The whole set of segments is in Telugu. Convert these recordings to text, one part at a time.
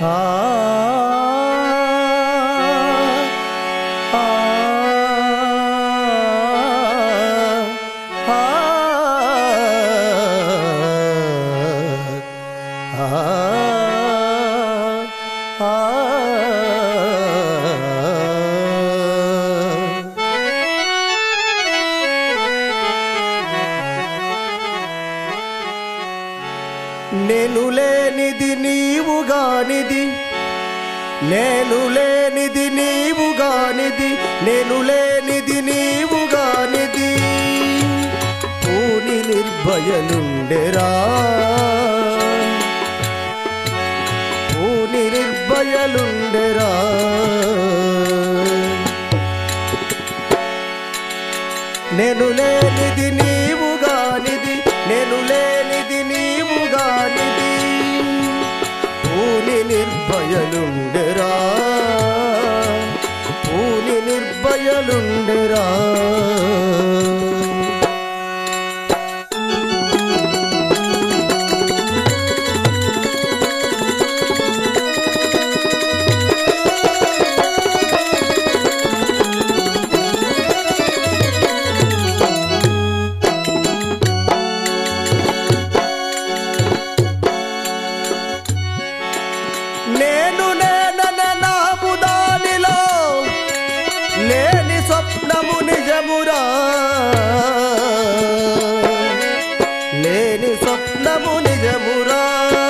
ఆ ఆ నేను లేనిది నీవుగానిది నేను లేనిది నీవుగానిది నేను లేనిది నీవుగానిది పూని నిర్భయలుండెరా పూని నిర్భయలుండెరా నేను లేనిది నీవుగానిది నేను లేనిది నీవుగానిది పూని నిర్భయలుండెరా పూని నిర్భయలుండెరా నేను నేనన నాము దానిలో లేని స్వప్నము నిజమురా లేని స్వప్నము నిజమురా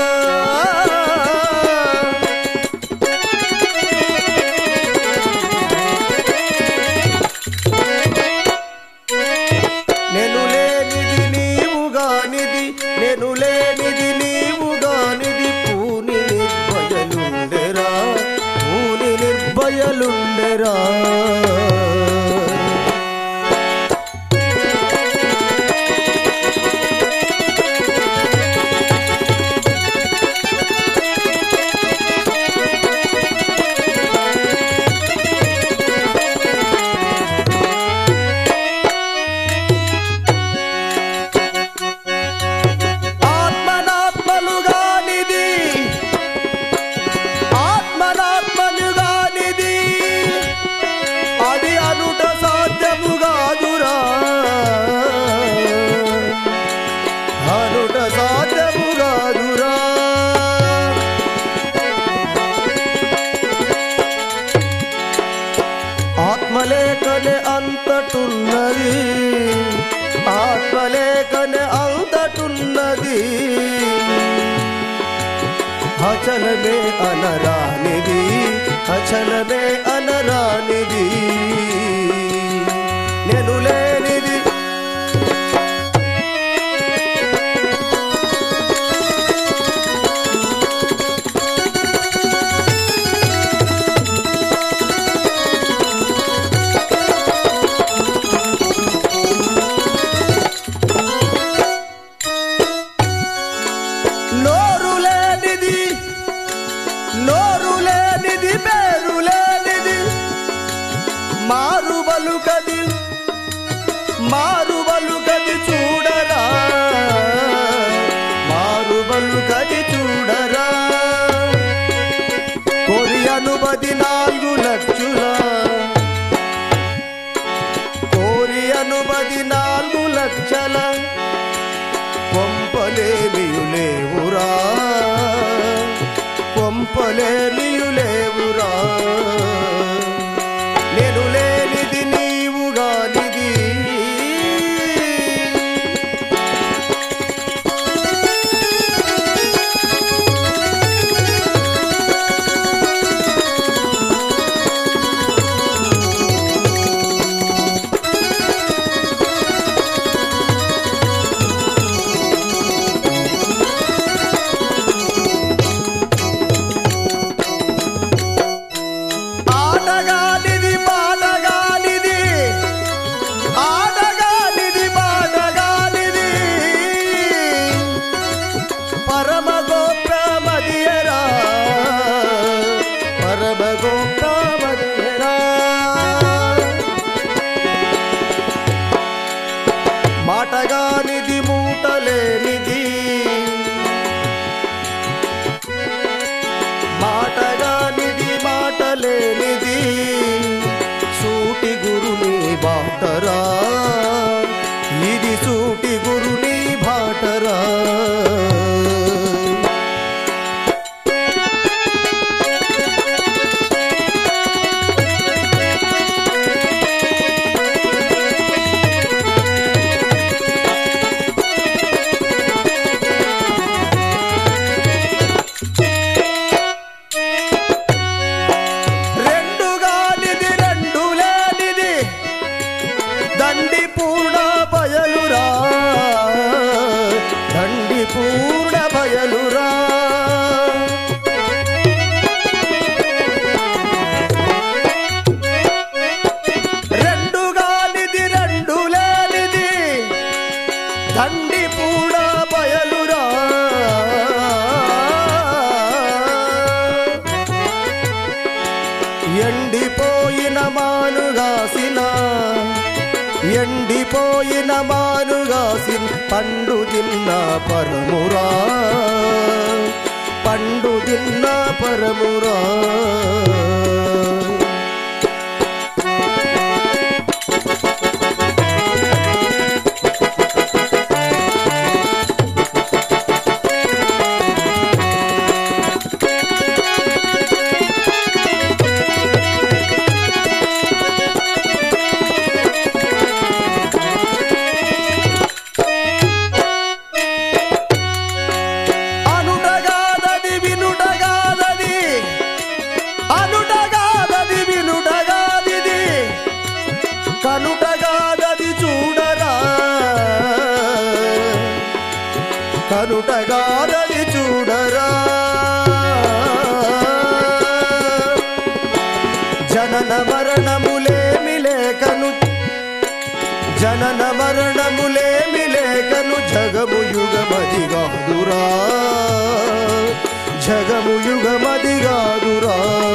నేను లేనిది నీవుగానిది నేను లేనిది నీవుగానిది పూని నిర్భయలుండెరా పూని నిర్భయలుండెరా ఆత్మనాత్మలుగానిది ఆత్మనాత్మలుగానిది అది అనుట సాధ్యము కాదురా అనుట సాధ్యము కాదురా ఆత్మలేఖనే అంతటున్నది ఆత్మలేఖనే అంతటున్నది అచలమే అనరానిది అచలమే అనరానిది నేను లేనిది నోరు లేనిది నోరు లేనిది పేరు లేనిది మారు బలుకది మారు బలుకది చూడరా మారు బలుకది చూడరా కొరి అనుబది నాలుగు లక్షల కోరి అనుబది నాలుగు లక్షల కొంపలేమియులేవురా కొంపలేమియులేవురా నేను లేనిది నీవుగానిది మాటరా రెండు గాలిది రెండు లేనిది దండి పూర్ణ బయలురా దండి పూర్ణ బయలురా రెండు గాలిది రెండు లేనిది దండి పూర్ణ బయలురా ఎండిపోయిన మానుగాసిన ఎండిపోయిన మానుగాసిన పండు తిన్న పరమురా పండు తిన్న పరమురా అనుటగాదది వినుటగాదది అనుటగాదది వినుటగాదిది కనుటగాదది చూడరా కనుటగాదది చూడరా జనన మరణములేమి లేకను జనన మరణములేమి లేకను జగము యుగమదిగాదురా జగము యుగమదిగాదురా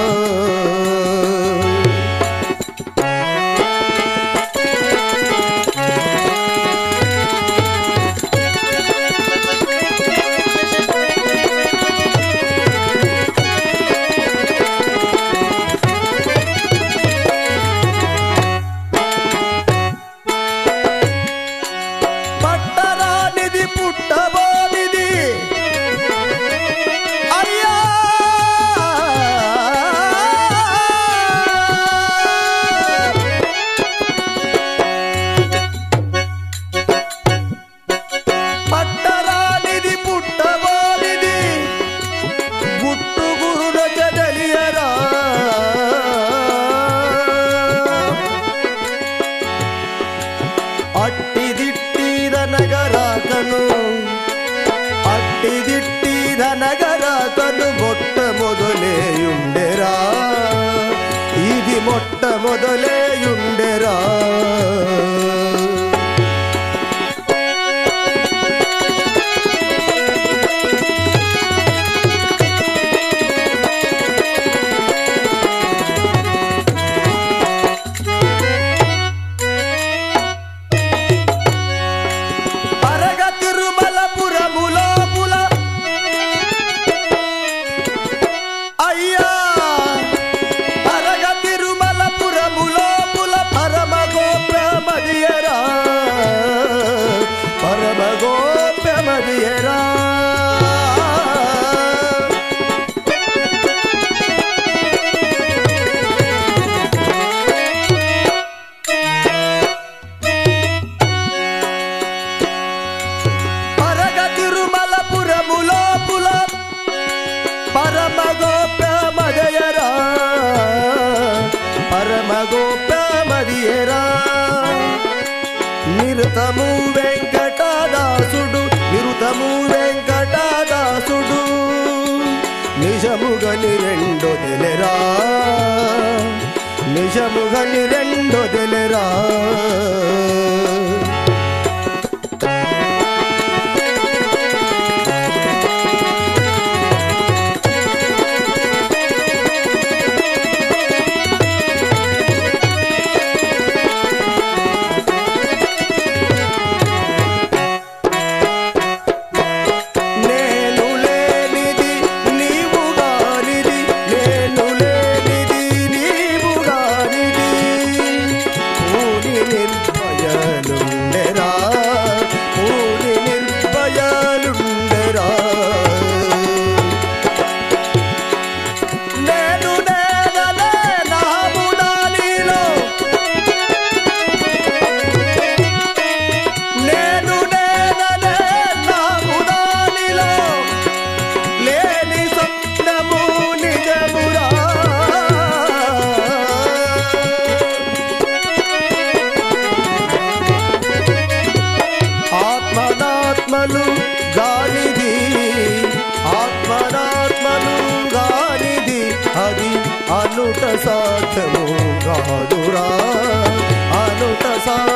పట్టరానిది పుట్టబోనిది అయ్యా పట్టరానిది పుట్టబోనిది గుట్టు గురునక తెలియరా అట్టిదిట్టిదనగరాకను అట్టిదిట్టిదనగరాకను మొట్ట మొదలేయుండెరా ఇది మొట్ట మొదలేయుండెరా పరగ తిరుమలపురములోపుల అయ్యా పరగ తిరుమలపురములోపుల పరమ గోప్యమదియరా పరమ గోప్యమదియరా పరగ తిరుమలపురములోపుల పరమ గోప్యమదయరా పరమ గోప్యమదియరా నిరుతము వెంకటదాసుడు నిరుతము వెంకటదాసుడు నిజముగని రెండో తెలెరా నిజముగని రెండో తెలెరా నేను లేనిది నీవు గానిది నేను లేనిది నీవు గానిది కూని నిర్భయలుండెరా గానిది ఆత్మనాత్మను గానిది అది అనుట సాధ్యము కాదురా అనుట సాధ్యము